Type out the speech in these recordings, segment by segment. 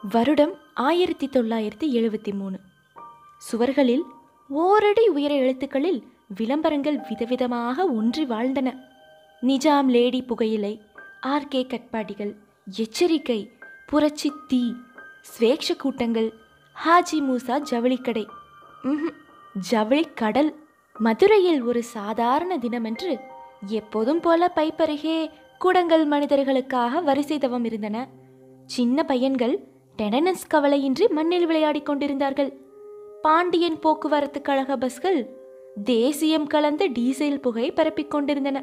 வருடம் ஆயிரத்தி தொள்ளாயிரத்தி எழுபத்தி மூணு சுவர்களில் ஓரடி உயர எழுத்துக்களில் விளம்பரங்கள் விதவிதமாக ஒன்றி வாழ்ந்தன நிஜாம் லேடி புகையிலை ஆர்கே கட்பாடிகள் எச்சரிக்கை புரட்சி தீ ஸ்வேக்ஷ கூட்டங்கள் ஹாஜி மூசா ஜவுளிக்கடை ம்ஹும், ஜவுளிக்கடல் மதுரையில் ஒரு சாதாரண தினமென்று எப்போதும் போல பைப்பருகே குடங்கள் மனிதர்களுக்காக வரிசை தவம் இருந்தன சின்ன பையன்கள் டெனனஸ் கவலையின்றி மண்ணில் விளையாடிக் கொண்டிருந்தார்கள் பாண்டியன் போக்குவரத்து கழக பஸ்கள் தேசியம் கலந்த டீசல் புகை பரப்பிக் கொண்டிருந்தன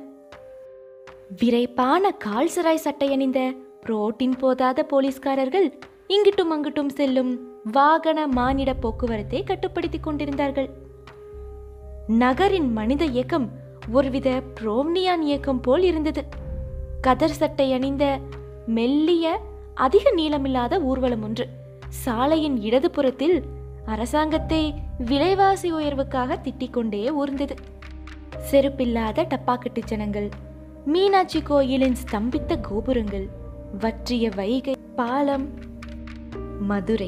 விரைப்பான கால்சராய் சட்டை அணிந்த புரோட்டீன் போதாத போலீஸ்காரர்கள் இங்கிட்டும் அங்கிட்டும் செல்லும் வாகன மானிட போக்குவரத்தை கட்டுப்படுத்திக் கொண்டிருந்தார்கள் நகரின் மனித இயக்கம் ஒருவித புரோம்னியான் இயக்கம் போல் இருந்தது கதர் சட்டை அணிந்த மெல்லிய அதிக நீளமில்லாத ஊர்வலம் ஒன்று சாலையின் இடதுபுறத்தில் அரசாங்கத்தை விலைவாசி உயர்வுக்காக திட்டிக் கொண்டே ஊர்ந்தது செருப்பில்லாத டப்பாக்கட்டு ஜனங்கள் மீனாட்சி கோயிலின் ஸ்தம்பித்த கோபுரங்கள் வற்றிய வைகை பாலம் மதுரை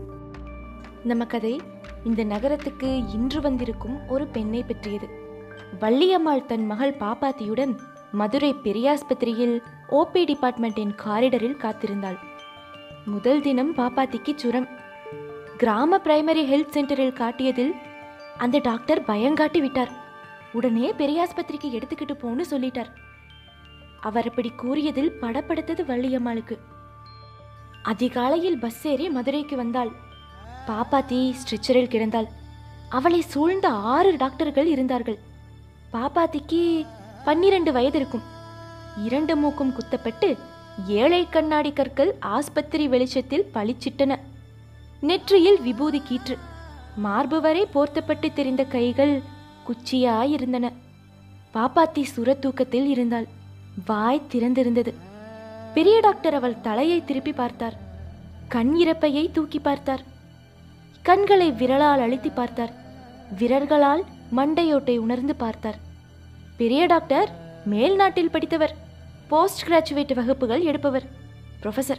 நம்ம கதை இந்த நகரத்துக்கு இன்று வந்திருக்கும் ஒரு பெண்ணை பற்றியது வள்ளியம்மாள் தன் மகள் பாப்பாத்தியுடன் மதுரை பெரியாஸ்பத்திரியில் ஓபி டிபார்ட்மெண்டின் காரிடரில் காத்திருந்தாள் முதல் தினம் பாப்பாத்திக்கு சுரம் கிராம பிரைமரி ஹெல்த் சென்டரில் காட்டியதில் அந்த டாக்டர் பயங்காட்டி விட்டார் உடனே பெரியாஸ்பத்திரிக்கு எடுத்துக்கிட்டு போன்னு சொல்லிட்டார் அவர் அப்படி கூறியதில் படப்படுத்தது வள்ளியம்மாளுக்கு அதிகாலையில் பஸ் ஏறி மதுரைக்கு வந்தாள் பாப்பாத்தி ஸ்ட்ரெச்சரில் கிடந்தாள் அவளை சூழ்ந்த ஆறு டாக்டர்கள் இருந்தார்கள் பாப்பாத்திக்கு பன்னிரண்டு வயது இருக்கும் இரண்டு மூக்கும் குத்தப்பட்டு ஏழை கண்ணாடி கற்கள் ஆஸ்பத்திரி வெளிச்சத்தில் பளிச்சிட்டன நெற்றியில் விபூதி கீற்று மார்பு வரை போர்த்தப்பட்டு தெரிந்த கைகள் குச்சியாயிருந்தன பாப்பாத்தி சுர தூக்கத்தில் இருந்தாள் வாய் திறந்திருந்தது பெரிய டாக்டர் அவள் தலையை திருப்பி பார்த்தார் கண் இறப்பையை தூக்கி பார்த்தார் கண்களை விரலால் அழுத்தி பார்த்தார் விரல்களால் மண்டையோட்டை உணர்ந்து பார்த்தார் பெரிய டாக்டர் மேல் நாட்டில் படித்தவர் போஸ்ட் கிராஜுவேட் வகுப்புகள் எடுப்பவர் ப்ரொஃபசர்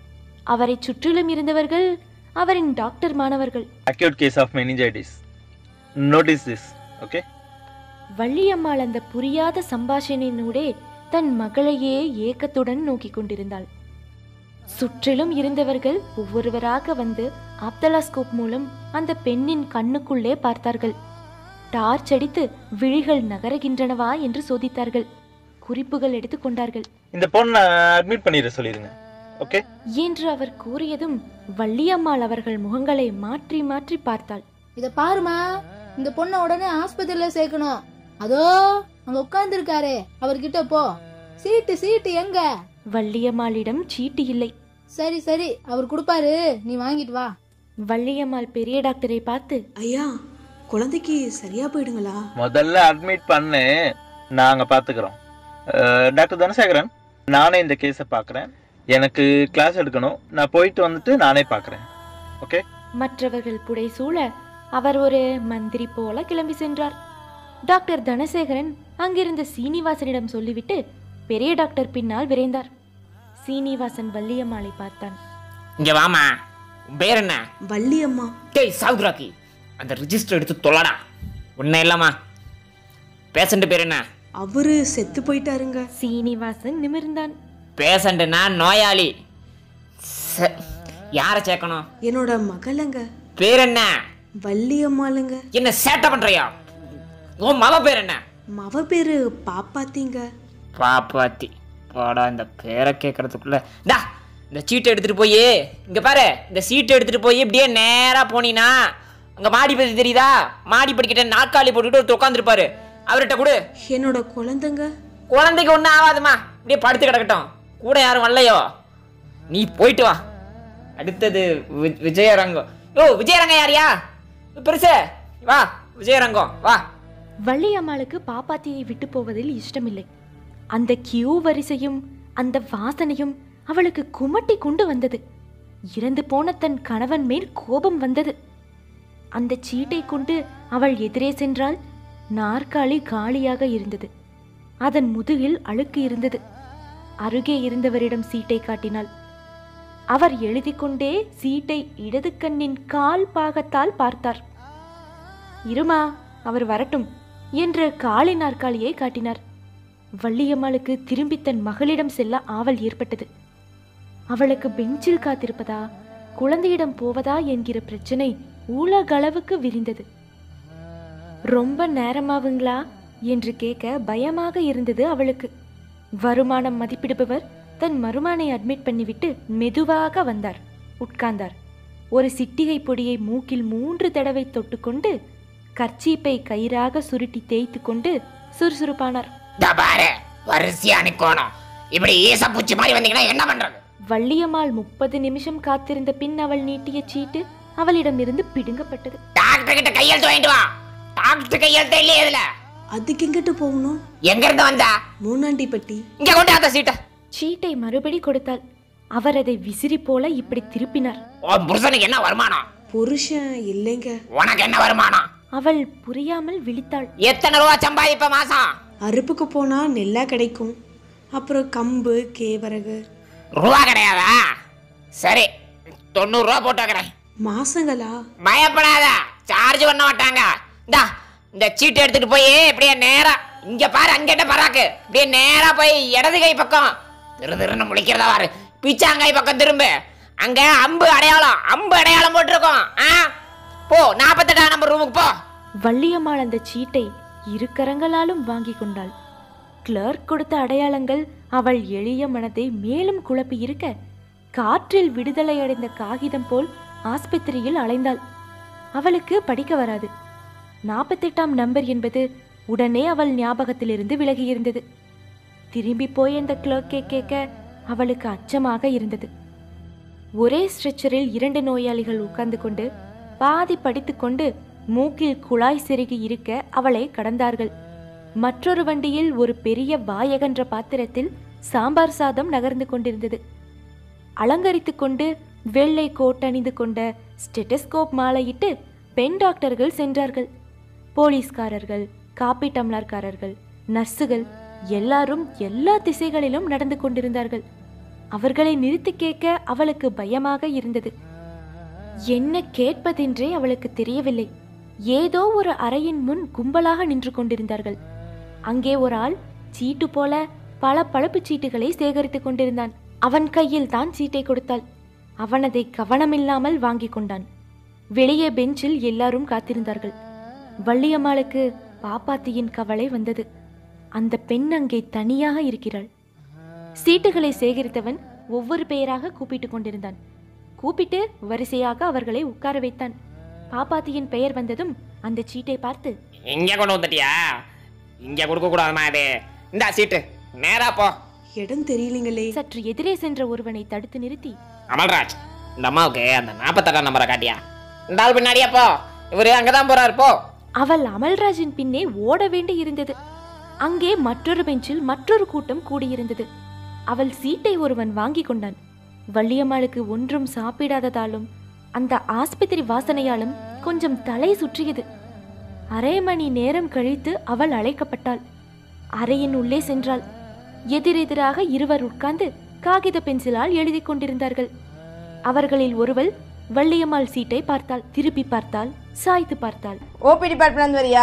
அவரை சுற்றிலும் இருந்தவர்கள் அவரின் டாக்டர் மாணவர்கள் acute case of meningitis. Notice this, okay? Valliammal அந்த புரியாத சம்பாஷணையினூடே தன் மகளையே ஏக்கத்துடன் நோக்கிக் கொண்டிருந்தாள் சுற்றிலும் இருந்தவர்கள் ஒவ்வொருவராக வந்து ஆப்தலாஸ்கோப் மூலம் அந்த பெண்ணின் கண்ணுக்குள்ளே பார்த்தார்கள் டார்ச் அடித்து விழிகள் நகருகின்றனவா என்று சோதித்தார்கள் குறிப்புகள் எடுத்துக்கொண்டார்கள் இந்த பொண்ணை அட்மிட் பண்ணிட சொல்லிடுங்க ஓகே என்று அவர் கூறியதும் வள்ளியம்மாள் அவர்கள் முகங்களை மாற்றி மாற்றி பார்த்தாள் இத பாருமா இந்த பொண்ணை உடனே ஆஸ்பத்திரியில சேர்க்கணும் அதோ அங்க உட்கார்ந்து இருக்காரே அவர்கிட்ட போ சீட்டு சீட்டு எங்க வள்ளியம்மாளிடம் சீட்டு இல்லை சரி சரி அவர் கொடுப்பாரு நீ வாங்கிட்டு வா வள்ளியம்மாள் பெரிய டாக்டரை பார்த்து ஐயா குழந்தைக்கு சரியா போயிடுங்களா முதல்ல அட்மிட் பண்ணு நாங்க பாத்துக்கிறோம் அஹ், டாக்டர் தனசேகரன் நானே இந்த கேஸை பார்க்குறேன் எனக்கு கிளாஸ் எடுக்கணும் நான் போயிட்டு வந்துட்டு நானே பார்க்குறேன் ஓகே மற்றவர்கள் புடைசூழ அவர் ஒரு மந்திரி போல கிளம்பி சென்றார் டாக்டர் தனசேகரன் அங்கிருந்த சீனிவாசனிடம் சொல்லிவிட்டு பெரிய டாக்டர் பின்னால் விரைந்தார் சீனிவாசன் வள்ளியம்மாளை பார்த்தான் இங்க வாமா உன் பேர் என்ன வள்ளி அம்மா டேய் சாவுதுராக்கி அந்த ரிஜிஸ்டர் எடுத்து தொலைடா ஒன்றும் இல்லைம்மா பேஷண்ட் பேர் என்ன அவரு செத்து போயிட்டாருங்க சீனிவாசன் நிமிர்ந்தான் பேஷண்ட்னா நோயாளி ச- யாரை சேர்க்கணும் என்னோட மகளங்க பேர் என்ன வள்ளி அம்மாளுங்க என்ன சேட்டை பண்றியா உன் மக பேர் என்ன மவ பேரு பாப்பாத்திங்க பாப்பாத்தி போடா இந்த பேரை கேட்கறதுக்குள்ள டா இந்த சீட்டை எடுத்துட்டு போய் இங்க பாரு இந்த சீட்டை எடுத்துட்டு போய் இப்படியே நேரா போனீனா அங்க மாடி பத்தி தெரியுதா மாடி படிக்கிட்ட நாற்காலி போட்டுக்கிட்டு ஒருத்தர் உட்காந்துருப்பாரு அவர்கிட்ட கொடு என்னோட குழந்தைங்க குழந்தைக்கு ஒன்றும் ஆகாதுமா இப்படியே படுத்து கிடக்கட்டும் கூட யாரும் வரலையோ நீ போயிட்டு வா அடுத்தது வி- விஜயரங்கம் ஓ விஜயரங்கம் யாரியா பெருசு வா விஜயரங்கம் வா வள்ளியம்மாளுக்கு பாப்பாத்தியை விட்டு போவதில் இஷ்டமில்லை அந்த கியூ வரிசையும் அந்த வாசனையும் அவளுக்கு குமட்டி கொண்டு வந்தது இறந்து போன தன் கணவன் மேல் கோபம் வந்தது அந்த சீட்டை கொண்டு அவள் எதிரே சென்றால் நாற்காலி காலியாக இருந்தது அதன் முதுகில் அழுக்கு இருந்தது அருகே இருந்தவரிடம் சீட்டை காட்டினாள் அவர் எழுதி கொண்டே சீட்டை இடது கண்ணின் கால் பாகத்தால் பார்த்தார் இருமா அவர் வரட்டும் என்று காளி நாற்காலியை காட்டினார் வள்ளியம்மாளுக்கு திரும்பி தன் மகளிடம் செல்ல ஆவல் ஏற்பட்டது அவளுக்கு பெஞ்சில் காத்திருப்பதா குழந்தையிடம் போவதா என்கிற பிரச்சனை உலகளவுக்கு விரிந்தது ரொம்ப நேரமாவுங்களா என்று கேட்க பயமாக இருந்தது அவளுக்கு வருமானம் மதிப்பிடுபவர் தன் மருமானை அட்மிட் பண்ணிவிட்டு மெதுவாக வந்தார் உட்கார்ந்தார் ஒரு சிட்டிகை பொடியை மூக்கில் மூன்று தடவை தொட்டுக்கொண்டு கர்ச்சீப்பை கயிறாக சுருட்டி தேய்த்து கொண்டு சுறுசுறுப்பானார் இதா பாரு வரிசையா நிக்கணும் இப்படி ஈச பூச்சி மாதிரி வந்தீங்கன்னா என்ன பண்றது வள்ளியம்மாள் முப்பது நிமிஷம் காத்திருந்த பின் அவள் நீட்டிய சீட்டு அவளிடமிருந்து பிடுங்கப்பட்டது டாக்டர் கிட்ட கையெழுத்து வாங்கிட்டு வா டாக்டர் கையெழுத்து இல்லையே இதுல அதுக்கு எங்கிட்டு போகணும் எங்க இருந்து வந்தா மூணாண்டிப்பட்டி இங்க கொண்டு அந்த சீட்டை சீட்டை மறுபடி கொடுத்தாள் அவர் அதை விசிறி போல இப்படி திருப்பினார் உன் புருஷனுக்கு என்ன வருமானம் புருஷன் இல்லைங்க உனக்கு என்ன வருமானம் அவள் புரியாமல் விழித்தாள் எத்தனை ரூபா சம்பாதிப்ப மாசம் அறுப்புக்கு போனா நெல்லா கிடைக்கும் அப்புறம் கம்பு கேவரகு ரூபா கிடையாதா சரி தொண்ணூறு ரூபா போட்டு வைக்கிறேன் மாசங்களா பயப்படாத சார்ஜ் பண்ண மாட்டாங்க இந்தா இந்த சீட்டு எடுத்துட்டு போய் இப்படியே நேரா இங்க பாரு அங்க என்ன பராக்கு இப்படியே நேரா போய் இடது கை பக்கம் திரு திருன்னு முழிக்கிறதா பாரு பிச்சாங்கை பக்கம் திரும்ப அங்க அம்பு அடையாளம் அம்பு அடையாளம் போட்டிருக்கோம் ஆ போ நாற்பத்தெட்டாம் நம்பர் ரூமுக்கு போ வள்ளியம்மாள் அந்த சீட்டை இரு கரங்களாலும் வாங்கி கொண்டாள் கிளர்க் கொடுத்த அடையாளங்கள் அவள் எளிய மனதை மேலும் குழப்பி இருக்க காற்றில் விடுதலை அடைந்த காகிதம் போல் ஆஸ்பத்திரியில் அலைந்தாள் அவளுக்கு படிக்க வராது நாற்பத்தெட்டாம் நம்பர் என்பது உடனே அவள் ஞாபகத்திலிருந்து விலகியிருந்தது திரும்பி போய் அந்த கிளர்க்கை கேட்க அவளுக்கு அச்சமாக இருந்தது ஒரே ஸ்ட்ரெச்சரில் இரண்டு நோயாளிகள் உட்கார்ந்து கொண்டு பாதி படித்துக்கொண்டு மூக்கில் குழாய் செருகி இருக்க அவளை கடந்தார்கள் மற்றொரு வண்டியில் ஒரு பெரிய வாயகன்ற பாத்திரத்தில் சாம்பார் சாதம் நகர்ந்து கொண்டிருந்தது அலங்கரித்துக் கொண்டு வெள்ளை கோட் அணிந்து கொண்ட ஸ்டெட்டஸ்கோப் மாலையிட்டு பெண் டாக்டர்கள் சென்றார்கள் போலீஸ்காரர்கள் காப்பி டம்ளர்காரர்கள் நர்ஸுகள் எல்லாரும் எல்லா திசைகளிலும் நடந்து கொண்டிருந்தார்கள் அவர்களை நிறுத்தி கேட்க அவளுக்கு பயமாக இருந்தது என்ன கேட்பதென்றே அவளுக்கு தெரியவில்லை ஏதோ ஒரு அறையின் முன் கும்பலாக நின்று கொண்டிருந்தார்கள் அங்கே ஒரு ஆள் சீட்டு போல பல பழுப்புச் சீட்டுகளை சேகரித்துக் கொண்டிருந்தான் அவன் கையில் தான் சீட்டை கொடுத்தாள் அவன் அதை கவனமில்லாமல் வாங்கிக் கொண்டான் வெளியே பெஞ்சில் எல்லாரும் காத்திருந்தார்கள் வள்ளியம்மாளுக்கு பாப்பாத்தியின் கவலை வந்தது அந்த பெண் அங்கே தனியாக இருக்கிறாள் சீட்டுகளை சேகரித்தவன் ஒவ்வொரு பெயராக கூப்பிட்டு கொண்டிருந்தான் கூப்பிட்டு வரிசையாக அவர்களை உட்கார வைத்தான் பாப்பாத்தியின் பெயர் வந்ததும் அந்த சீட்டை பார்த்து இங்க கொண்டு வந்துட்டியா இங்க கொடுக்க கூடாதுமா இது இந்த சீட்டு நேரா போ இடம் தெரியலீங்களே சற்று எதிரே சென்ற ஒருவனை தடுத்து நிறுத்தி அமல்ராஜ் இந்த அம்மாவுக்கு அந்த நாற்பத்தெட்டாம் நம்பரை காட்டியா இந்த ஆள் பின்னாடியா போ இவரு அங்கதான் போறாரு போ அவள் அமல்ராஜின் பின்னே ஓட வேண்டி இருந்தது அங்கே மற்றொரு பெஞ்சில் மற்றொரு கூட்டம் கூடியிருந்தது அவள் சீட்டை ஒருவன் வாங்கி கொண்டான் வள்ளியம்மாளுக்கு ஒன்றும் சாப்பிடாததாலும் அந்த ஆஸ்பத்திரி வாசனையாலும் கொஞ்சம் தலை சுற்றியது அரை மணி நேரம் கழித்து அவள் அழைக்கப்பட்டாள் அறையின் உள்ளே சென்றாள் எதிரெதிராக இருவர் உட்கார்ந்து காகித பென்சிலால் எழுதி கொண்டிருந்தார்கள் அவர்களில் ஒருவள் வள்ளியம்மாள் சீட்டை பார்த்தாள் திருப்பி பார்த்தாள் சாய்த்து பார்த்தாள் ஓபி டிபார்ட்மெண்ட் வரியா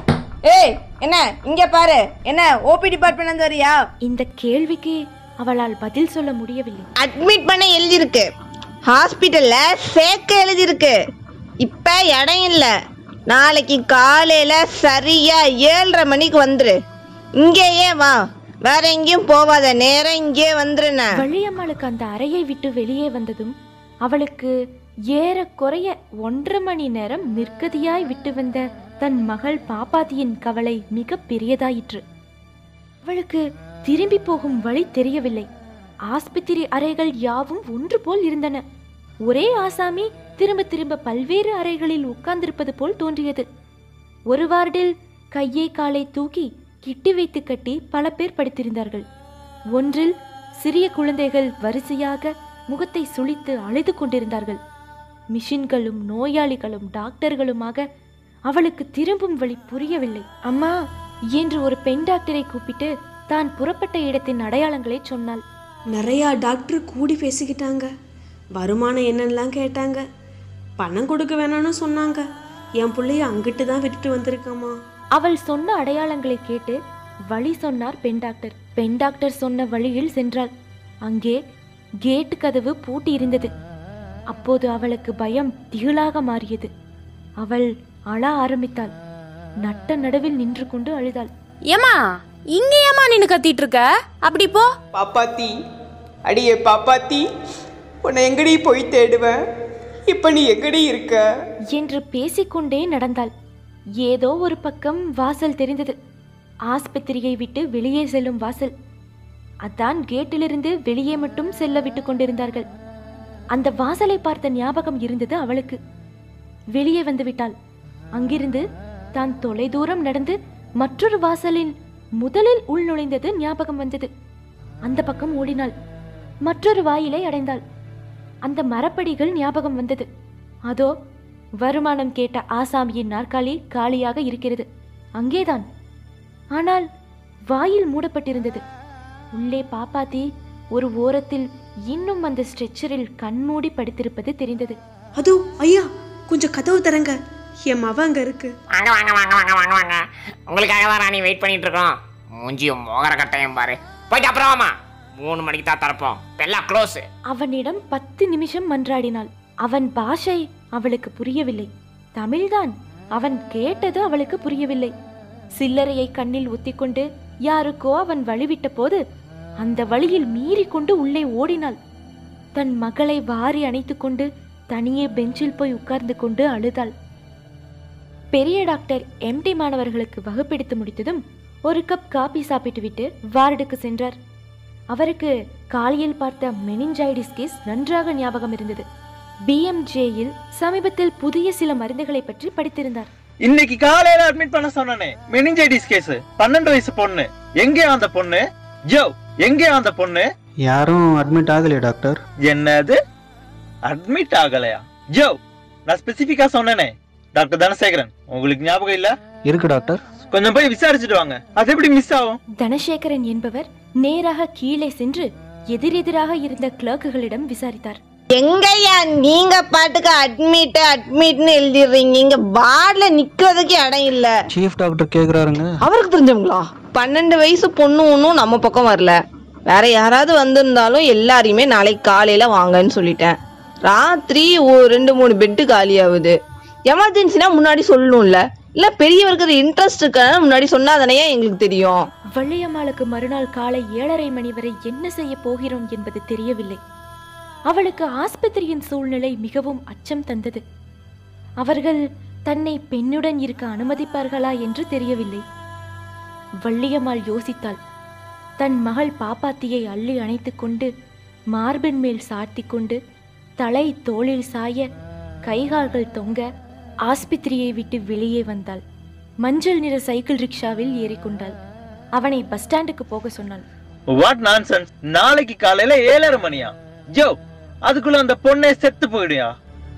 ஏய் என்ன இங்க பாரு என்ன ஓபி டிபார்ட்மெண்ட் வரியா இந்த கேள்விக்கு அவளால் பதில் சொல்ல முடியவில்லை அட்மிட் பண்ண எழுதியிருக்கு ஹாஸ்பிட்டல்ல சேர்க்க எழுதியிருக்கு இப்ப இடம் இல்ல நாளைக்கு காலையில சரியா ஏழரை மணிக்கு வந்துரு இங்கேயே வா வேற எங்கேயும் போவாத நேரம் இங்கே வந்துருன வள்ளியம்மாளுக்கு அந்த அறையை விட்டு வெளியே வந்ததும் அவளுக்கு ஏறக்குறைய ஒன்றரை மணி நேரம் நிற்கதியாய் விட்டு வந்த தன் மகள் பாப்பாத்தியின் கவலை மிக பெரியதாயிற்று அவளுக்கு திரும்பி போகும் வழி தெரியவில்லை ஆஸ்பத்திரி அறைகள் யாவும் ஒன்று போல் இருந்தன ஒரே ஆசாமி திரும்ப திரும்ப பல்வேறு அறைகளில் உட்கார்ந்திருப்பது போல் தோன்றியது ஒரு வார்டில் கையை காலை தூக்கி கிட்டி வைத்து கட்டி பல பேர் படுத்திருந்தார்கள் ஒன்றில் சிறிய குழந்தைகள் வரிசையாக முகத்தை சுளித்து அழுது கொண்டிருந்தார்கள் மிஷின்களும் நோயாளிகளும் டாக்டர்களுமாக அவளுக்கு திரும்பும் வழி புரியவில்லை அம்மா என்று ஒரு பெண் டாக்டரை கூப்பிட்டு தான் புறப்பட்ட இடத்தின் அடையாளங்களை சொன்னாள் நிறையா டாக்டர் கூடி பேசிக்கிட்டாங்க வருமானம் என்னென்னலாம் கேட்டாங்க பணம் கொடுக்க வேணாம்னு சொன்னாங்க என் பிள்ளைய அங்கிட்டு தான் விட்டுட்டு வந்திருக்கம்மா அவள் சொன்ன அடையாளங்களை கேட்டு வழி சொன்னார் பெண் டாக்டர் பெண் டாக்டர் சொன்ன வழியில் சென்றாள் அங்கே கேட் கதவு பூட்டி இருந்தது அப்போது அவளுக்கு பயம் திகிலாக மாறியது அவள் அழ ஆரம்பித்தாள் நட்ட நடுவில் நின்று கொண்டு அழுதாள் ஏமா இங்க ஏமா நின்னு கத்திட்டு இருக்க அப்படி போ பாப்பாத்தி அடியே பாப்பாத்தி உன்னை எங்கடி போய் தேடுவேன் இப்போ நீ எங்கடி இருக்க என்று பேசிக்கொண்டே நடந்தாள் ஏதோ ஒரு பக்கம் வாசல் தெரிந்தது ஆஸ்பத்திரியை விட்டு வெளியே செல்லும் வாசல் அதான் கேட்டிலிருந்து வெளியே மட்டும் செல்ல விட்டு கொண்டிருந்தார்கள் அந்த வாசலை பார்த்த ஞாபகம் இருந்தது அவளுக்கு வெளியே வந்து விட்டாள் அங்கிருந்து தான் தொலைதூரம் நடந்து மற்றொரு வாசலில் முதலில் உள் நுழைந்தது ஞாபகம் வந்தது அந்த பக்கம் ஓடினாள் மற்றொரு வாயிலை அடைந்தாள் அந்த மரப்படிகள் ஞாபகம் வந்தது அதோ வருமானம் கேட்ட ஆசாமியின் நாற்காலி காலியாக இருக்கிறது அங்கேதான் ஆனால் வாயில் மூடப்பட்டிருந்தது உள்ளே பாப்பாத்தி ஒரு ஓரத்தில் இன்னும் அந்த ஸ்ட்ரெச்சரில் கண்மூடி படுத்திருப்பது தெரிந்தது அதோ ஐயா கொஞ்சம் கதவு தரங்க என் மவ அங்க இருக்கு வாங்க வாங்க வாங்க வாங்க வாங்க வாங்க உங்களுக்காக தான் ராணி வெயிட் பண்ணிட்டு இருக்கோம் மூஞ்சியும் மோகர கட்டையும் பாரு போயிட்டு அப்புறம் வாமா மூணு மணிக்கு தான் திறப்போம் எல்லாம் க்ளோஸ் அவனிடம் பத்து நிமிஷம் மன்றாடினாள் அவன் பாஷை அவளுக்கு புரியவில்லை தமிழ்தான் அவன் கேட்டது அவளுக்கு புரியவில்லை சில்லறையை கண்ணில் ஒத்திக்கொண்டு யாருக்கோ அவன் வழிவிட்ட போது அந்த வழியில் மீறிக்கொண்டு உள்ளே ஓடினாள் தன் மகளை வாரி அணைத்துக்கொண்டு தனியே பெஞ்சில் போய் உட்கார்ந்து கொண்டு அழுதாள் பெரிய டாக்டர் எம்டி மாணவர்களுக்கு வகுப்பெடுத்து முடித்ததும் ஒரு கப் காபி சாப்பிட்டுவிட்டு வார்டுக்கு சென்றார் அவருக்கு காலையில் பார்த்த மெனிஞ்சைடிஸ் கேஸ் நன்றாக ஞாபகம் இருந்தது பிஎம்ஜேயில் சமீபத்தில் புதிய சில மருந்துகளை பற்றி படித்திருந்தார் இன்னைக்கு காலையில அட்மிட் பண்ண சொன்னனே மெனிஞ்சைட்டிஸ் கேஸ் பன்னெண்டு வயசு பொண்ணு எங்கே அந்த பொண்ணு ஜோ எங்கே அந்த பொண்ணு யாரும் அட்மிட் ஆகலையே டாக்டர் என்னது அட்மிட் ஆகலையா ஜோ நான் ஸ்பெசிபிக்கா சொன்னனே டாக்டர் தனசேகரன் உங்களுக்கு ஞாபகம் இல்ல இருக்கு டாக்டர் கொஞ்சம் போய் விசாரிச்சுட்டு வாங்க அது எப்படி மிஸ் ஆகும் தனசேகரன் என்பவர் நேராக கீழே சென்று எதிரெதிராக இருந்த கிளர்க்குகளிடம் விசாரித்தார் எங்கய்யா நீங்க பாட்டுக்கு அட்மிட் அட்மிட்னு எழுதிடுறீங்க இங்க வார்டுல நிக்கிறதுக்கு இடம் இல்ல சீஃப் டாக்டர் கேக்குறாருங்க அவருக்கு தெரிஞ்சவங்களா பன்னெண்டு வயசு பொண்ணு ஒன்றும் நம்ம பக்கம் வரல வேற யாராவது வந்திருந்தாலும் எல்லாரையுமே நாளைக்கு காலையில வாங்கன்னு சொல்லிட்டேன் ராத்திரி ஒரு ரெண்டு மூணு பெட்டு காலியாகுது எமர்ஜென்சினா முன்னாடி சொல்லணும்ல இல்ல பெரியவருக்கு இன்ட்ரெஸ்ட் இருக்கான முன்னாடி சொன்னாதானே எங்களுக்கு தெரியும் வள்ளியம்மாளுக்கு மறுநாள் காலை ஏழரை மணி வரை என்ன செய்ய போகிறோம் என்பது தெரியவில்லை அவளுக்கு ஆஸ்பத்திரியின் சூழ்நிலை மிகவும் அச்சம் தந்தது அவர்கள் தன்னை பெண்ணுடன் இருக்க அனுமதிப்பார்களா என்று தெரியவில்லை வள்ளியம்மாள் யோசித்தாள் தன் மகள் பாப்பாத்தியை அள்ளி அணைத்துக் கொண்டு மார்பின் மேல் சாத்திக் கொண்டு தலை தோளில் சாய கைகால்கள் தொங்க ஆஸ்பத்திரியை விட்டு வெளியே வந்தாள் மஞ்சள் நிற சைக்கிள் ரிக்ஷாவில் ஏறிக்கொண்டாள் அவனை பஸ் ஸ்டாண்டுக்கு போக சொன்னாள் வாட் நான்சென்ஸ் நாளைக்கு காலையில ஏழரை மணியா ஜோ அதுக்குள்ள அந்த பொண்ணே செத்து போயிடுயா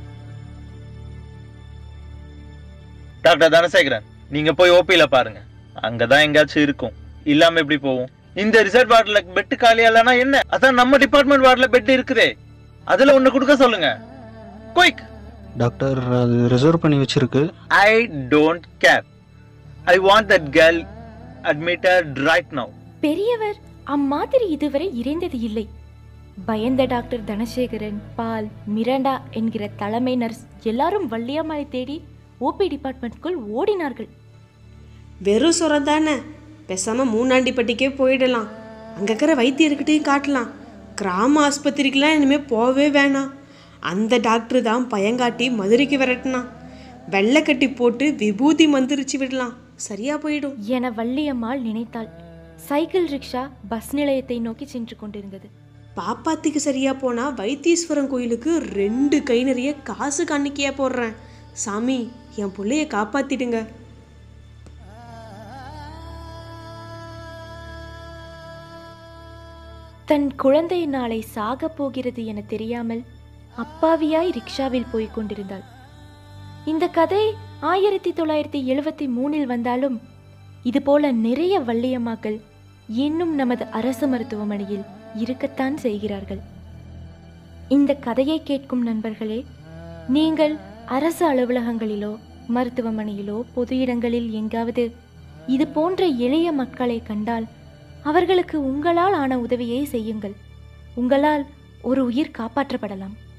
டாக்டர் தனசேகரன் நீங்க போய் ஓபில பாருங்க அங்கதான் எங்கேயாச்சும் இருக்கும் இல்லாம எப்படி போவோம் இந்த ரிசர்வ் வார்டுல பெட் காலியா இல்லைன்னா என்ன அதான் நம்ம டிபார்ட்மெண்ட் வார்டுல பெட் இருக்குதே அதுல ஒண்ணு கொடுக்க சொல்லுங்க குயிக் டாக்டர் அது ரிசர்வ் பண்ணி வச்சிருக்கு I don't care I want that girl admitted right now பெரியவர் அம்மாதிரி இதுவரை இறைந்தது இல்லை பயந்த டாக்டர் தனசேகரன் பால் மிரண்டா என்கிற தலைமை நர்ஸ் எல்லாரும் வள்ளியம்மாளை தேடி ஓபி டிபார்ட்மெண்ட்குள் ஓடினார்கள் வெறும் சுரம் தானே பேசாம மூணாண்டிப்பட்டிக்கே போயிடலாம் அங்க இருக்கிற வைத்தியர்கிட்டையும் காட்டலாம் கிராம ஆஸ்பத்திரிக்கெல்லாம் இனிமே போவே வேணாம் அந்த டாக்டர் தான் பயங்காட்டி மதுரைக்கு விரட்டினான் வெள்ளை கட்டி போட்டு விபூதி மந்திரிச்சு விடலாம் சரியா போயிடும் என வள்ளியம்மாள் நினைத்தாள் சைக்கிள் ரிக்ஷா பஸ் நிலையத்தை நோக்கி சென்று கொண்டிருந்தது பாப்பாத்திக்கு சரியா போனா வைத்தீஸ்வரன் கோயிலுக்கு ரெண்டு கை நிறைய காசு காணிக்கையா போடுறேன் சாமி என் பிள்ளைய காப்பாத்திடுங்க தன் குழந்தை நாளை சாகப் போகிறது என தெரியாமல் அப்பாவியாய் ரிக்ஷாவில் போய்க் கொண்டிருந்தாள் இந்த கதை ஆயிரத்தி தொள்ளாயிரத்தி எழுவத்தி மூணில் வந்தாலும் இதுபோல நிறைய வள்ளியம்மாக்கள் இன்னும் நமது அரசு மருத்துவமனையில் இருக்கத்தான் செய்கிறார்கள் இந்த கதையை கேட்கும் நண்பர்களே நீங்கள் அரசு அலுவலகங்களிலோ மருத்துவமனையிலோ பொது இடங்களில் எங்காவது இது போன்ற எளிய மக்களை கண்டால் அவர்களுக்கு உங்களால் ஆன உதவியை செய்யுங்கள் உங்களால் ஒரு உயிர் காப்பாற்றப்படலாம்